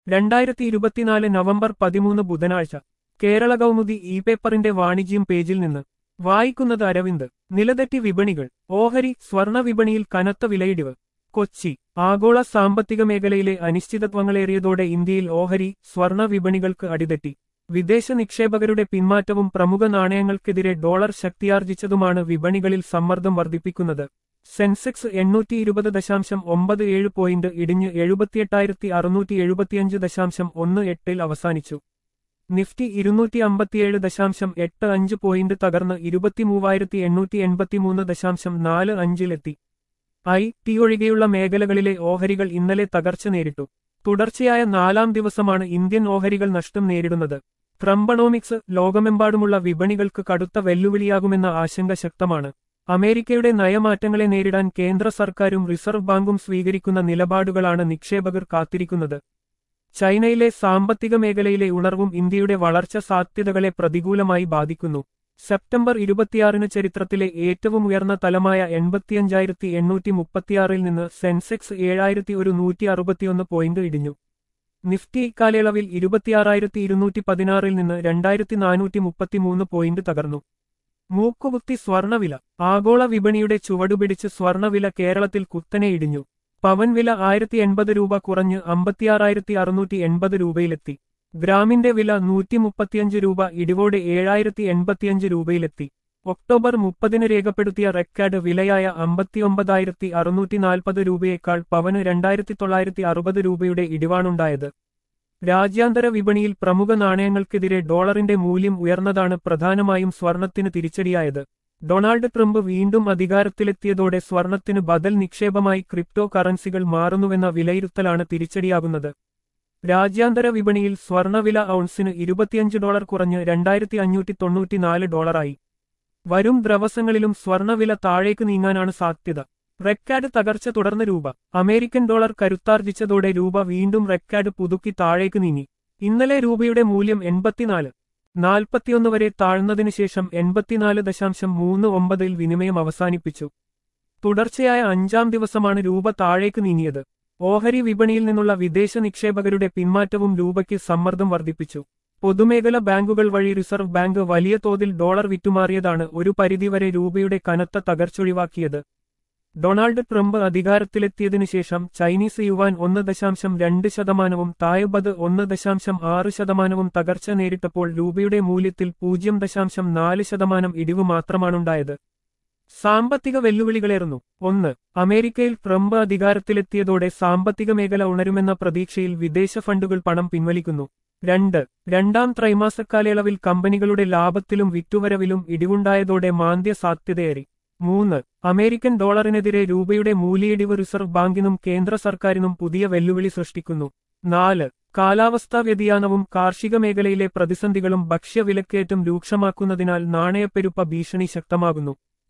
രണ്ടായിരത്തി ഇരുപത്തിനാല് നവംബർ പതിമൂന്ന് ബുധനാഴ്ച കേരള കൗമുദി ഇ പേപ്പറിന്റെ വാണിജ്യം പേജിൽ നിന്ന് വായിക്കുന്നത് അരവിന്ദ് നിലതെറ്റി വിപണികൾ ഓഹരി സ്വർണ വിപണിയിൽ കനത്ത വിലയിടിവ് കൊച്ചി ആഗോള സാമ്പത്തിക മേഖലയിലെ അനിശ്ചിതത്വങ്ങളേറിയതോടെ ഇന്ത്യയിൽ ഓഹരി സ്വർണ വിപണികൾക്ക് അടിതെറ്റി വിദേശ നിക്ഷേപകരുടെ പിന്മാറ്റവും പ്രമുഖ നാണയങ്ങൾക്കെതിരെ ഡോളർ ശക്തിയാർജിച്ചതുമാണ് വിപണികളിൽ സമ്മർദ്ദം വർദ്ധിപ്പിക്കുന്നത് സെൻസെക്സ് എണ്ണൂറ്റി ഇരുപത് ദശാംശം ഒമ്പത് ഏഴ് പോയിന്റ് ഇടിഞ്ഞ് എഴുപത്തിയെട്ടായിരത്തി അറുന്നൂറ്റി എഴുപത്തിയഞ്ച് ദശാംശം ഒന്ന് എട്ടിൽ അവസാനിച്ചു നിഫ്റ്റി ഇരുന്നൂറ്റി അമ്പത്തിയേഴ് ദശാംശം എട്ട് അഞ്ച് പോയിന്റ് തകർന്ന് ഇരുപത്തിമൂവായിരത്തി എണ്ണൂറ്റി എൺപത്തിമൂന്ന് ദശാംശം നാല് അഞ്ചിലെത്തി ഐ ടി ഒഴികെയുള്ള മേഖലകളിലെ ഓഹരികൾ ഇന്നലെ തകർച്ച നേരിട്ടു തുടർച്ചയായ നാലാം ദിവസമാണ് ഇന്ത്യൻ ഓഹരികൾ നഷ്ടം നേരിടുന്നത് ട്രംപണോമിക്സ് ലോകമെമ്പാടുമുള്ള വിപണികൾക്ക് കടുത്ത വെല്ലുവിളിയാകുമെന്ന ആശങ്ക ശക്തമാണ് അമേരിക്കയുടെ നയമാറ്റങ്ങളെ നേരിടാൻ കേന്ദ്ര സർക്കാരും റിസർവ് ബാങ്കും സ്വീകരിക്കുന്ന നിലപാടുകളാണ് നിക്ഷേപകർ കാത്തിരിക്കുന്നത് ചൈനയിലെ സാമ്പത്തിക മേഖലയിലെ ഉണർവും ഇന്ത്യയുടെ വളർച്ച സാധ്യതകളെ പ്രതികൂലമായി ബാധിക്കുന്നു സെപ്റ്റംബർ ഇരുപത്തിയാറിന് ചരിത്രത്തിലെ ഏറ്റവും ഉയർന്ന തലമായ എൺപത്തിയഞ്ചായിരത്തി എണ്ണൂറ്റി മുപ്പത്തിയാറിൽ നിന്ന് സെൻസെക്സ് ഏഴായിരത്തി ഒരു നൂറ്റി അറുപത്തിയൊന്ന് പോയിന്റ് ഇടിഞ്ഞു നിഫ്റ്റി ഇക്കാലയളവിൽ ഇരുപത്തിയാറായിരത്തി ഇരുന്നൂറ്റി പതിനാറിൽ നിന്ന് രണ്ടായിരത്തി നാനൂറ്റി മുപ്പത്തിമൂന്ന് പോയിന്റ് തകർന്നു മൂക്കുകുത്തി സ്വർണവില ആഗോള വിപണിയുടെ ചുവടുപിടിച്ച് സ്വർണവില കേരളത്തിൽ കുത്തനെ ഇടിഞ്ഞു പവൻ വില ആയിരത്തി എൺപത് രൂപ കുറഞ്ഞ് അമ്പത്തിയാറായിരത്തി അറുന്നൂറ്റി എൺപത് രൂപയിലെത്തി ഗ്രാമിന്റെ വില നൂറ്റി മുപ്പത്തിയഞ്ച് രൂപ ഇടിവോടെ ഏഴായിരത്തി എൺപത്തിയഞ്ച് രൂപയിലെത്തി ഒക്ടോബർ മുപ്പതിന് രേഖപ്പെടുത്തിയ റെക്കോർഡ് വിലയായ അമ്പത്തിയൊമ്പതായിരത്തി അറുന്നൂറ്റി നാൽപ്പത് രൂപയേക്കാൾ പവന് രണ്ടായിരത്തി തൊള്ളായിരത്തി അറുപത് രൂപയുടെ ഇടിവാണുണ്ടായത് രാജ്യാന്തര വിപണിയിൽ പ്രമുഖ നാണയങ്ങൾക്കെതിരെ ഡോളറിന്റെ മൂല്യം ഉയർന്നതാണ് പ്രധാനമായും സ്വർണത്തിന് തിരിച്ചടിയായത് ഡൊണാൾഡ് ട്രംപ് വീണ്ടും അധികാരത്തിലെത്തിയതോടെ സ്വർണത്തിന് ബദൽ നിക്ഷേപമായി ക്രിപ്റ്റോ കറൻസികൾ മാറുന്നുവെന്ന വിലയിരുത്തലാണ് തിരിച്ചടിയാകുന്നത് രാജ്യാന്തര വിപണിയിൽ സ്വർണവില ഔൺസിന് ഇരുപത്തിയഞ്ച് ഡോളർ കുറഞ്ഞ് രണ്ടായിരത്തി അഞ്ഞൂറ്റി തൊണ്ണൂറ്റിനാല് ഡോളറായി വരും ദിവസങ്ങളിലും സ്വർണവില താഴേക്ക് നീങ്ങാനാണ് സാധ്യത റെക്കാർഡ് തകർച്ച തുടർന്ന് രൂപ അമേരിക്കൻ ഡോളർ കരുത്താർജിച്ചതോടെ രൂപ വീണ്ടും റെക്കാർഡ് പുതുക്കി താഴേക്ക് നീങ്ങി ഇന്നലെ രൂപയുടെ മൂല്യം എൺപത്തിനാല് നാൽപ്പത്തിയൊന്ന് വരെ താഴ്ന്നതിനു ശേഷം എൺപത്തിനാല് ദശാംശം മൂന്ന് ഒമ്പതിൽ വിനിമയം അവസാനിപ്പിച്ചു തുടർച്ചയായ അഞ്ചാം ദിവസമാണ് രൂപ താഴേക്ക് നീങ്ങിയത് ഓഹരി വിപണിയിൽ നിന്നുള്ള വിദേശ നിക്ഷേപകരുടെ പിന്മാറ്റവും രൂപയ്ക്ക് സമ്മർദ്ദം വർദ്ധിപ്പിച്ചു പൊതുമേഖല ബാങ്കുകൾ വഴി റിസർവ് ബാങ്ക് വലിയ തോതിൽ ഡോളർ വിറ്റുമാറിയതാണ് ഒരു പരിധിവരെ രൂപയുടെ കനത്ത തകർച്ചൊഴിവാക്കിയത് ഡൊണാൾഡ് ട്രംപ് അധികാരത്തിലെത്തിയതിനു ശേഷം ചൈനീസ് യുവാൻ ഒന്ന് ദശാംശം രണ്ട് ശതമാനവും തായ്ബദ് ഒന്ന് ദശാംശം ആറ് ശതമാനവും തകർച്ച നേരിട്ടപ്പോൾ രൂപയുടെ മൂല്യത്തിൽ പൂജ്യം ദശാംശം നാല് ശതമാനം ഇടിവ് മാത്രമാണുണ്ടായത് സാമ്പത്തിക വെല്ലുവിളികളേറുന്നു ഒന്ന് അമേരിക്കയിൽ ട്രംപ് അധികാരത്തിലെത്തിയതോടെ സാമ്പത്തിക മേഖല ഉണരുമെന്ന പ്രതീക്ഷയിൽ വിദേശ ഫണ്ടുകൾ പണം പിൻവലിക്കുന്നു രണ്ട് രണ്ടാം ത്രൈമാസക്കാലയളവിൽ കമ്പനികളുടെ ലാഭത്തിലും വിറ്റുവരവിലും ഇടിവുണ്ടായതോടെ മാന്ദ്യ സാധ്യതയേറി മൂന്ന് അമേരിക്കൻ ഡോളറിനെതിരെ രൂപയുടെ മൂല്യയിടിവ് റിസർവ് ബാങ്കിനും കേന്ദ്ര സർക്കാരിനും പുതിയ വെല്ലുവിളി സൃഷ്ടിക്കുന്നു നാല് കാലാവസ്ഥാ വ്യതിയാനവും കാർഷിക മേഖലയിലെ പ്രതിസന്ധികളും ഭക്ഷ്യവിലക്കയറ്റം രൂക്ഷമാക്കുന്നതിനാൽ നാണയപ്പെരുപ്പ ഭീഷണി ശക്തമാകുന്നു